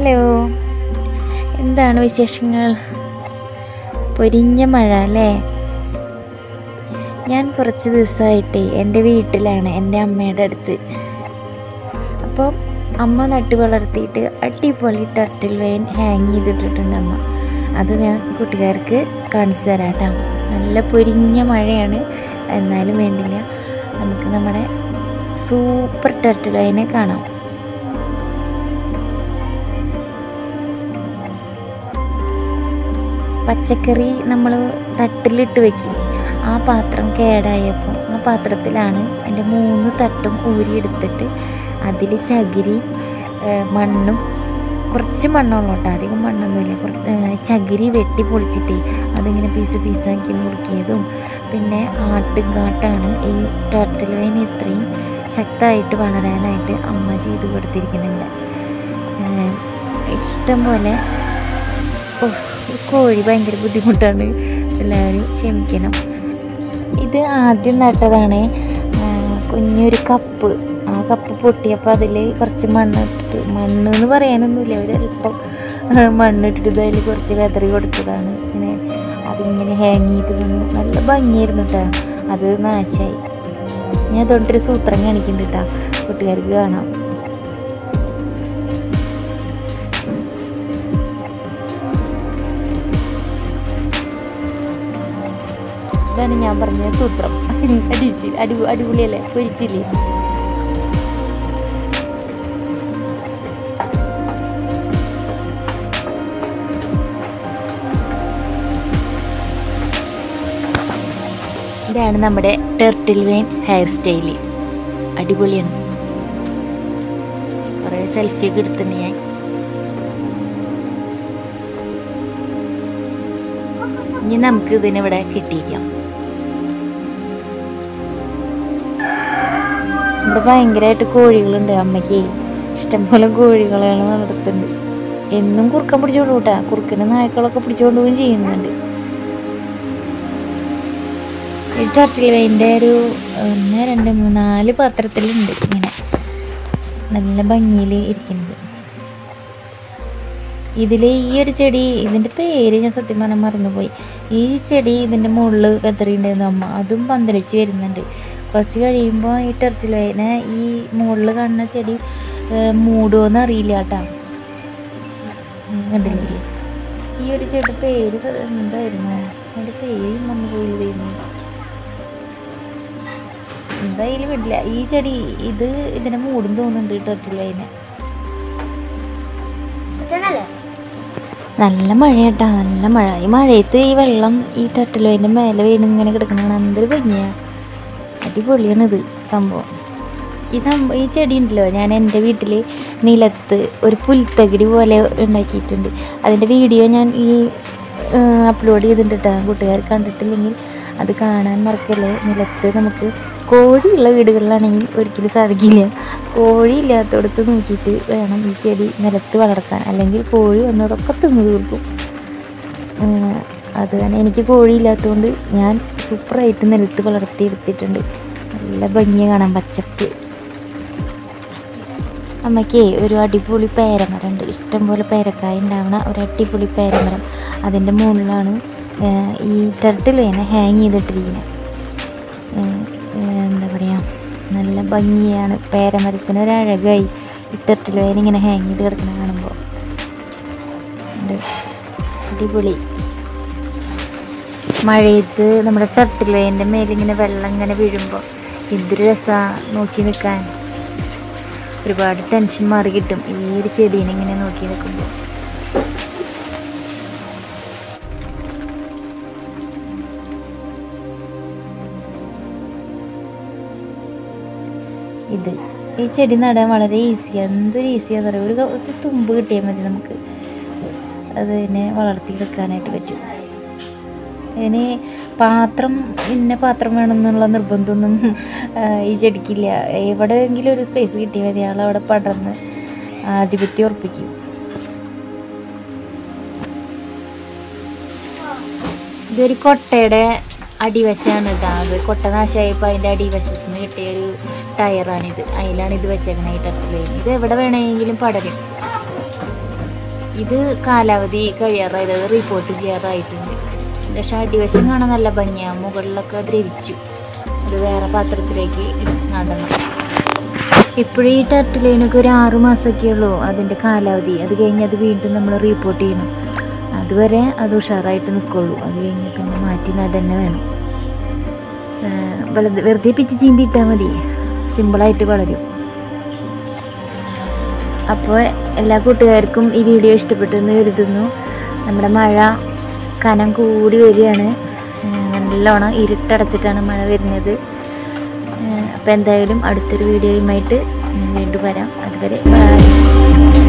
Hello എന്താണ് വിശേഷങ്ങൾ പൊരിഞ്ഞ മഴ അല്ലേ ഞാൻ കുറച്ച് ദിവസമായിട്ട് എൻ്റെ വീട്ടിലാണ് എൻ്റെ അമ്മയുടെ അടുത്ത് അപ്പോൾ അമ്മ നട്ട് വളർത്തിയിട്ട് അടിപൊളി ടർട്ടിൽ വെയിൻ ഹാങ് ചെയ്തിട്ടിട്ടുണ്ട് അമ്മ അത് ഞാൻ കൂട്ടുകാർക്ക് കാണിച്ചു തരാം കേട്ടോ നല്ല പൊരിഞ്ഞ മഴയാണ് എന്നാലും വേണ്ടില്ല നമുക്ക് നമ്മുടെ സൂപ്പർ ടർട്ടിൽ വെയിനെ കാണാം പച്ചക്കറി നമ്മൾ തട്ടിലിട്ട് വെക്കില്ലേ ആ പാത്രം കേടായപ്പോൾ ആ പാത്രത്തിലാണ് എൻ്റെ മൂന്ന് തട്ടും ഊരിയെടുത്തിട്ട് അതിൽ ചകിരി ഏഹ് മണ്ണും കുറച്ച് മണ്ണുള്ളൂ കേട്ടോ അധികം മണ്ണൊന്നുമില്ല കുറച്ച് ഏഹ് ചകിരി വെട്ടി പൊളിച്ചിട്ട് അതിങ്ങനെ പീസ് പീസാക്കി നുറുക്കിയതും പിന്നെ ആട്ടുംകാട്ടാണ് ഈ ടർട്ടിൽ വൈൻ ഇത്രയും ശക്തമായിട്ട് വളരാനായിട്ട് അമ്മ ചെയ്ത് കൊടുത്തിരിക്കുന്നുണ്ട് ഏഹ് ഇഷ്ടം പോലെ ഓ ഈ കോഴി ഭയങ്കര ബുദ്ധിമുട്ടാണ് എല്ലാവരും ക്ഷമിക്കണം ഇത് ആദ്യം നട്ടതാണ് ആ, കുഞ്ഞൊരു കപ്പ് ആ കപ്പ് പൊട്ടിയപ്പോൾ അതിൽ കുറച്ച് മണ്ണിട്ടിട്ട് മണ്ണ് എന്ന് പറയാനൊന്നുമില്ല ഒരല്പം ആ, മണ്ണിട്ടിട്ട് അതിൽ കുറച്ച് വെതറി കൊടുത്തതാണ് ഇങ്ങനെ അതിങ്ങനെ ഹാങ് ചെയ്ത് വന്നു നല്ല ഭംഗിയായിരുന്നു കേട്ടോ അത് നാശമായി ഞാൻ അതുകൊണ്ടൊരു സൂത്രം കാണിക്കുന്നുണ്ട് കേട്ടോ കൂട്ടുകാർക്ക് കാണാം ഇതാണ് ഞാൻ പറഞ്ഞ സൂത്രം അടിച്ച് അടി അടിപൊളിയല്ലേ പൊരിച്ചില്ലേ ഇതാണ് നമ്മുടെ ടെർട്ടിൽ വെയിൻ ഹെയർ സ്റ്റൈല് അടിപൊളിയാണ് കുറേ സെൽഫിയൊക്കെ എടുത്തിട്ടുണ്ട് ഞാൻ ഇനി നമുക്ക് ഇതിനിവിടെ കിട്ടിയിക്കാം ഇവിടെ ഭയങ്കരമായിട്ട് കോഴികളുണ്ട് അമ്മയ്ക്ക് ഇഷ്ടംപോലെ കോഴികളെല്ലാം വളർത്തുന്നുണ്ട് എന്നും കുറുക്കൻ പിടിച്ചോണ്ട് കൂട്ടാ കുറുക്കനെ നായ്ക്കളൊക്കെ പിടിച്ചോണ്ട് പോവുകയും ചെയ്യുന്നുണ്ട് ഈ ടർട്ടിൽ വൈൻ്റെ ഒരു ഒന്ന് രണ്ട് മൂന്ന് നാല് പാത്രത്തിലുണ്ട് ഇങ്ങനെ നല്ല ഭംഗിയിൽ ഇരിക്കുന്നത് ഇതിൽ ഈ ഒരു ചെടി ഇതിൻ്റെ പേര് ഞാൻ സത്യം പറഞ്ഞാൽ മറന്നുപോയി ഈ ചെടി ഇതിൻ്റെ മുകളിൽ കത്തറിണ്ടായിരുന്നു അമ്മ അതും പന്തലിച്ച് വരുന്നുണ്ട് കുറച്ച് കഴിയുമ്പോൾ ഈ ടെർട്ടിൽ വൈനെ ഈ മുകളിൽ കാണുന്ന ചെടി ഏഹ്, മൂടുമോയെന്ന് അറിയില്ല കേട്ടോ കണ്ടില്ലേ ഈ ഒരു ചെടി പേര് സ- എന്തായിരുന്നു അതിൻ്റെ പേര് മറന്നു പോയിരുന്നു എന്തായാലും വിടില്ല ഈ ചെടി ഇത് ഇതിനെ മൂടും തോന്നുന്നുണ്ട് ടെർട്ടിൽ വൈനെ നല്ല മഴ കേട്ടാ നല്ല മഴ ഈ മഴയത്ത് ഈ വെള്ളം ഈ ടട്ടലോയിൻ്റെ മേലെ വീണ് ഇങ്ങനെ കിടക്കണതാണ് എന്തൊരു ഭംഗിയാ അടിപൊളിയാണിത് സംഭവം ഈ സംഭവം ഈ ചെടി ഉണ്ടല്ലോ ഞാൻ എൻ്റെ വീട്ടിൽ നിലത്ത് ഒരു പുൽത്തകിടി പോലെ ഉണ്ടാക്കിയിട്ടുണ്ട് അതിൻ്റെ വീഡിയോ ഞാൻ ഈ അപ്ലോഡ് ചെയ്തിട്ടുണ്ട് കേട്ടോ കൂട്ടുകാർ കണ്ടിട്ടില്ലെങ്കിൽ അത് കാണാൻ മറക്കല്ലേ നിലത്ത് നമുക്ക് കോഴിയുള്ള വീടുകളിലാണെങ്കിൽ ഒരിക്കലും സാധിക്കില്ല കോഴി ഇല്ലാത്തടത്ത് നോക്കിയിട്ട് വേണം ഈ ചെടി നിലത്ത് വളർത്താൻ അല്ലെങ്കിൽ കോഴി വന്നതൊക്കെ തിന്നു തീർക്കും ഏഹ് അത് തന്നെ എനിക്ക് കോഴി ഇല്ലാത്തതുകൊണ്ട് ഞാൻ സൂപ്പറായിട്ട് നിലത്ത് വളർത്തിയെടുത്തിട്ടുണ്ട് നല്ല ഭംഗിയെ കാണാൻ പച്ചപ്പ് അമ്മയ്ക്ക് ഒരു അടിപൊളി പേരമരം ഉണ്ട് ഇഷ്ടംപോലെ പേരക്കായ ഉണ്ടാവണ ഒരു അടിപൊളി പേരമരം അതിൻ്റെ മുകളിലാണ് ഏഹ് ഈ ടെർട്ടിൽ വേനെ ഹാങ് ചെയ്തിട്ടിരിക്കുന്നത് എന്താ പറയുക നല്ല ഭംഗിയാണ് പേരമരത്തിന് ഒരു അഴകായി ഈ ടെർട്ടിൽ വേന ഇങ്ങനെ ഹാങ് ചെയ്ത് കിടക്കണം കാണുമ്പോൾ ഉണ്ട്. അടിപൊളി മഴയത്ത് നമ്മുടെ ടെർട്ടിൽ വേൻ്റെ മേലിങ്ങനെ വെള്ളം ഇങ്ങനെ വീഴുമ്പോൾ എന്തൊരു രസമാണ് നോക്കി നിൽക്കാൻ ഒരുപാട് ടെൻഷൻ മാറി കിട്ടും ഈ ഒരു ചെടീനെ ഇങ്ങനെ നോക്കി നിൽക്കുമ്പോൾ ഇത് ഈ ചെടി നടാൻ വളരെ ഈസിയാണ് എന്തൊരു ഈസിയാന്ന് പറയുക ഒരു ക- ഒരു തുമ്പ് കിട്ടിയാൽ മതി നമുക്ക് അതിനെ വളർത്തിയെടുക്കാനായിട്ട് പറ്റും ഇതിന് പാത്രം ഇന്ന പാത്രം വേണമെന്നുള്ള നിർബന്ധമൊന്നും ആ, ഈ ചെടിക്കില്ല എവിടെയെങ്കിലും ഒരു സ്പേസ് കിട്ടിയാൽ മതി ആൾ അവിടെ പടർന്ന് ആധിപത്യം ഉറപ്പിക്കും ഇതൊരു കൊട്ടയുടെ അടിവശമാണ് കേട്ടോ അത് കൊട്ട നാശമായപ്പോൾ അതിൻ്റെ അടിവശത്ത് നിന്ന് കിട്ടിയ ഒരു ടയറാണിത് അതിലാണ് ഇത് വെച്ചേക്കണേ ഈ ടർട്ടിൽ ഇത് എവിടെ വേണമെങ്കിലും പടരും ഇത് കാലാവധി കഴിയാറായത് അത് റിപ്പോർട്ട് ചെയ്യാറായിട്ടുണ്ട് പക്ഷെ അടിവശം കാണാൻ നല്ല ഭംഗിയാണ് മുകളിലൊക്കെ ദ്രവിച്ചു അത് വേറെ പാത്രത്തിലേക്ക് എടുത്ത് നടണം ഇപ്പോഴും ഈ ടർട്ടിലൈനൊക്കെ ഒരു ആറു മാസമൊക്കെ ഉള്ളൂ അതിൻ്റെ കാലാവധി അത് കഴിഞ്ഞ് അത് വീണ്ടും നമ്മൾ റിപ്പോർട്ട് ചെയ്യണം അതുവരെ അത് ഉഷാറായിട്ട് നിൽക്കുള്ളൂ അത് കഴിഞ്ഞ് പിന്നെ മാറ്റി നടന്നെ വേണം ഏഹ് വെറുതെ വെറുതെ പിച്ച് ചീന്തിയിട്ടാൽ മതി സിമ്പിളായിട്ട് വളരും അപ്പോൾ എല്ലാ കൂട്ടുകാർക്കും ഈ വീഡിയോ ഇഷ്ടപ്പെട്ടു എന്ന് കരുതുന്നു നമ്മുടെ മഴ കനം കൂടി വരികയാണ് ഏഹ് നല്ലോണം ഇരുട്ടടച്ചിട്ടാണ് മഴ വരുന്നത് അപ്പോൾ എന്തായാലും അടുത്തൊരു വീഡിയോയുമായിട്ട് ഞാൻ വീണ്ടും വരാം അതുവരെ ബൈ